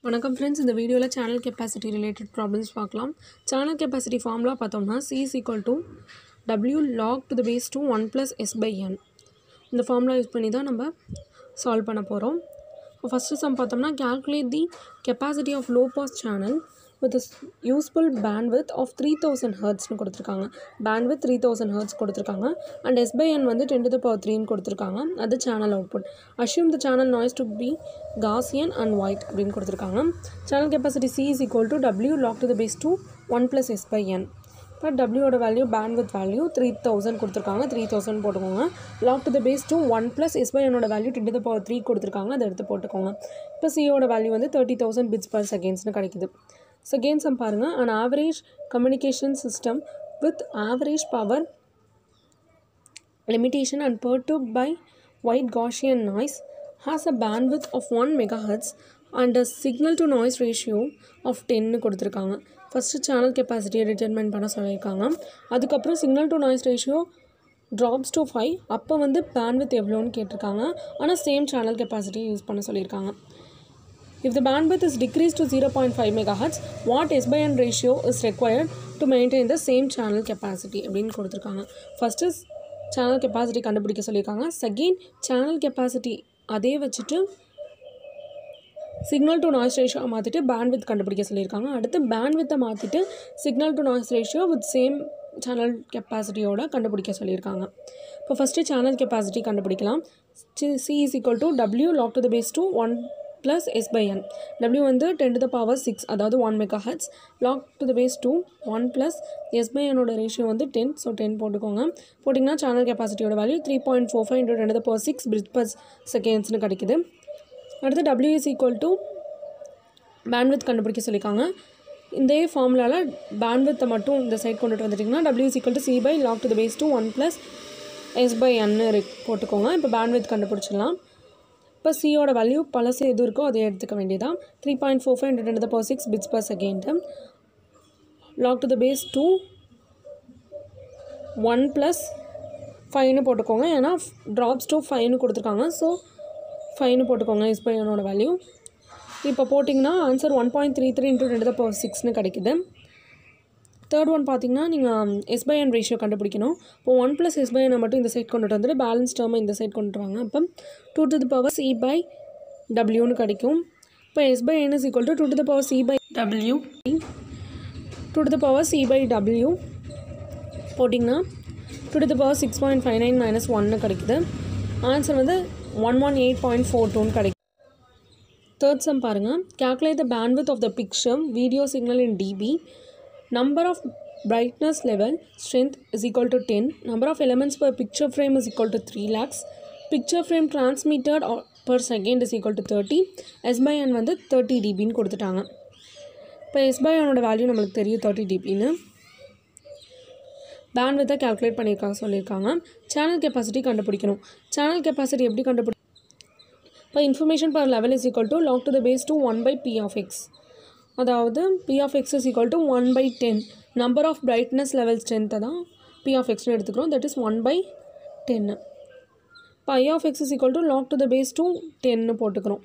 வணக்கம் ஃப்ரெண்ட்ஸ் இந்த வீடியோவில் சேனல் கெப்பாசிட்டி ரிலேட்டட் ப்ராப்ளம்ஸ் பார்க்கலாம் சேனல் கெப்பாசிட்டி ஃபார்முலா பார்த்தோம்னா C is equal to W log to the base two one plus S by N இந்த formula use பண்ணி தான் நம்ம சால்வ் பண்ண போகிறோம் ஃபஸ்ட்டு சம் பார்த்தோம்னா calculate the capacity of low pass channel with useful bandwidth of three thousand ஹர்ட்ஸ்னு கொடுத்துருக்காங்க bandwidth three thousand hertz கொடுத்துருக்காங்க அண்ட் எஸ் பை என் வந்து டென் டு பவர் த்ரீன்னு கொடுத்துருக்காங்க அது channel output assume the channel noise to be Gaussian and white அப்படின்னு கொடுத்துருக்காங்க channel capacity C is equal to W log to the base two one plus S by N இப்போ டபிள்யூட value bandwidth value three thousand கொடுத்துருக்காங்க three thousand போட்டுக்கோங்க log to the base two one plus S by என்னோட value ten to power three கொடுத்துருக்காங்க அதை எடுத்து போட்டுக்கோங்க இப்போ சியோட வேல்யூ வந்து தேர்ட்டி தௌசண்ட் பிட்ஸ் பர் செகண்ட்ஸ்னு கிடைக்குது செகண்ட் சம் பாருங்கள் an average communication system with average power limitation and perturbed by white Gaussian noise has a bandwidth of 1 megahertz and a signal to noise ratio of 10 கொடுத்துருக்காங்க first channel கெப்பாசிட்டியை determine பண்ண சொல்லியிருக்காங்க அதுக்கப்புறம் signal to noise ratio drops to five அப்போ வந்து bandwidth எவ்வளோன்னு கேட்டிருக்காங்க ஆனால் same channel கெப்பாசிட்டியை use பண்ண சொல்லியிருக்காங்க If the bandwidth is decreased to 0.5 megahertz, what S by N ratio is required to maintain the same channel capacity அப்படின்னு கொடுத்துருக்காங்க first channel capacity கண்டுபிடிக்க சொல்லியிருக்காங்க செகண்ட் சேனல் கெப்பாசிட்டி அதே வச்சுட்டு சிக்னல் டு நாய்ஸ் ரேஷியோ மாற்றிட்டு bandwidth கண்டுபிடிக்க சொல்லியிருக்காங்க அடுத்து பேண்ட்வித்தை மாற்றிட்டு signal to noise ratio with same channel கெப்பாசிட்டியோட கண்டுபிடிக்க சொல்லியிருக்காங்க இப்போ ஃபஸ்ட்டு சேனல் கெப்பாசிட்டி கண்டுபிடிக்கலாம் C is equal to W log to the base two one plus S by N W வந்து ten to the power six அதாவது one mega hertz log to the base two one plus S by என்னோட ratio வந்து ten so ten போட்டுக்கோங்க போட்டிங்கன்னா channel கெப்பாசிட்டியோட value three point four five into ten to the power six பிரிட் per செகண்ட்ஸ்னு கிடைக்குது அடுத்து W is equal to bandwidth கண்டுபிடிக்க சொல்லியிருக்காங்க இந்த ஃபார்முலாவில் பேண்ட்வித்தை மட்டும் இந்த சைட் கொண்டுட்டு வந்துட்டிங்கன்னா W is equal to C by log to the base two one plus S by என்னு போட்டுக்கோங்க இப்போ பேண்ட்வித் கண்டுபிடிச்சிடலாம் இப்போ சியோட வேல்யூ பழசு எது இருக்கோ அதை எடுத்துக்க வேண்டியதான் three point four five hundred the power six bits per second log to the base two one plus ஃபைவ்னு போட்டுக்கோங்க ஏன்னா ட்ராப்ஸ் டூ ஃபைவ்னு கொடுத்துருக்காங்க ஸோ ஃபைவ்னு போட்டுக்கோங்க எஸ் பை என்னோட வேல்யூ இப்போ போட்டிங்கன்னா answer one point three three into ரெண்டு பவர் சிக்ஸ்னு கிடைக்குது தேர்ட் ஒன் பார்த்தீங்கன்னா நீங்கள் எஸ் பை என் ரேஷியோ கண்டுபிடிக்கணும் இப்போ ஒன் ப்ளஸ் எஸ் பை எனை மட்டும் இந்த சைட் கொண்டுட்டு வந்துட்டு பேலன்ஸ் டேர்மை இந்த சைட் கொண்டுட்டு வாங்க அப்போ two to the power C by டபிள்யூன்னு கிடைக்கும் இப்போ S by N is equal to two to the power C by W two to the power C by W போட்டிங்கன்னா two to the power six point five nine minus ஒன்னு கிடைக்குது answer வந்து one one eight point four டூன்னு கிடைக்கும் third sum பாருங்கள் calculate the bandwidth of the picture video signal in dB number of brightness level strength is equal to 10 number of elements per picture frame is equal to 3 lakhs picture frame transmitted or- per second is equal to 30 s by n வந்து 30 dBன்னு கொடுத்துட்டாங்க இப்போ s by n ஓட value நம்மளுக்கு தெரியும் 30 dBன்னு பேண்ட்வித்தை calculate பண்ணியிருக்காங்க சொல்லியிருக்காங்க சேனல் கெப்பாசிட்டி கண்டுபிடிக்கணும் சேனல் கெப்பாசிட்டி எப்படி கண்டுபிடி இப்போ information per level is equal to log to the base two one by P of X அதாவது P of X is equal to one by ten number of brightness level ஸ்ட்ரென்த்தை தான் P of எக்ஸ்னு எடுத்துக்கிறோம் that is one by டென்னு இப்போ I of X is equal to log to the base two டென்னு போட்டுக்கிறோம்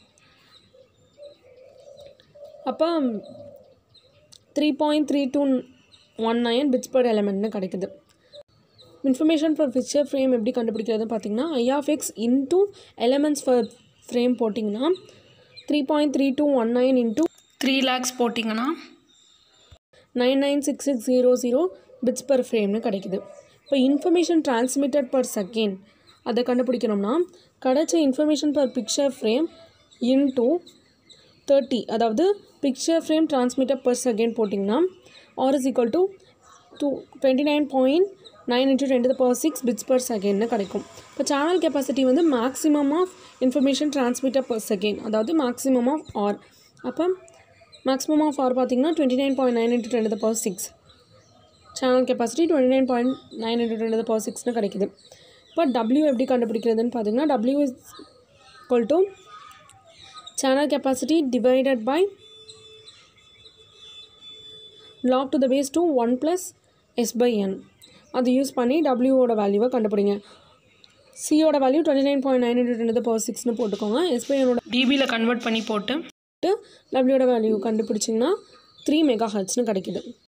அப்போ three point three two one nine bits per எலமெண்ட்னு கிடைக்குது இன்ஃபர்மேஷன் ஃபார் பிக்சர் ஃப்ரேம் எப்படி கண்டுபிடிக்கிறதுன்னு பார்த்தீங்கன்னா I of X into elements for frame போட்டிங்கன்னா three point three two one nine into three lakhs போட்டிங்கன்னா nine nine six six zero zero bits per ஃப்ரேம்னு கிடைக்குது இப்போ இன்ஃபர்மேஷன் டிரான்ஸ்மிட்டட் பர் செகண்ட் அதை கண்டுபிடிக்கணும்னா கிடைச்ச information per picture frame into thirty அதாவது picture frame transmitted per second போட்டிங்கன்னா R is equal to two twenty nine point nine into ten to power six bits per செகண்ட்னு கிடைக்கும் இப்போ channel capacity வந்து maximum of information transmitter per second அதாவது maximum of R அப்போ maximum of R பார்த்தீங்கன்னா twenty nine point nine into ten to power six channel capacity twenty nine point nine into ten to power சிக்ஸ்னு கிடைக்குது இப்போ W எப்படி கண்டுபிடிக்கிறதுன்னு பார்த்தீங்கன்னா W is equal to channel capacity divided by log to the base two one plus S by N அது use பண்ணி டபிள்யூவோட வேல்யூவை கண்டுபிடிங்க சியோட value twenty nine point nine into ten power சிக்ஸ்னு போட்டுக்கோங்க எஸ் பை என்னோட டிபியில் கன்வெர்ட் பண்ணி போட்டு போட்டு டபிள்யூட வேல்யூ கண்டுபிடிச்சிங்கன்னா த்ரீ மெகா ஹெர்ட்ஸ்னு கிடைக்குது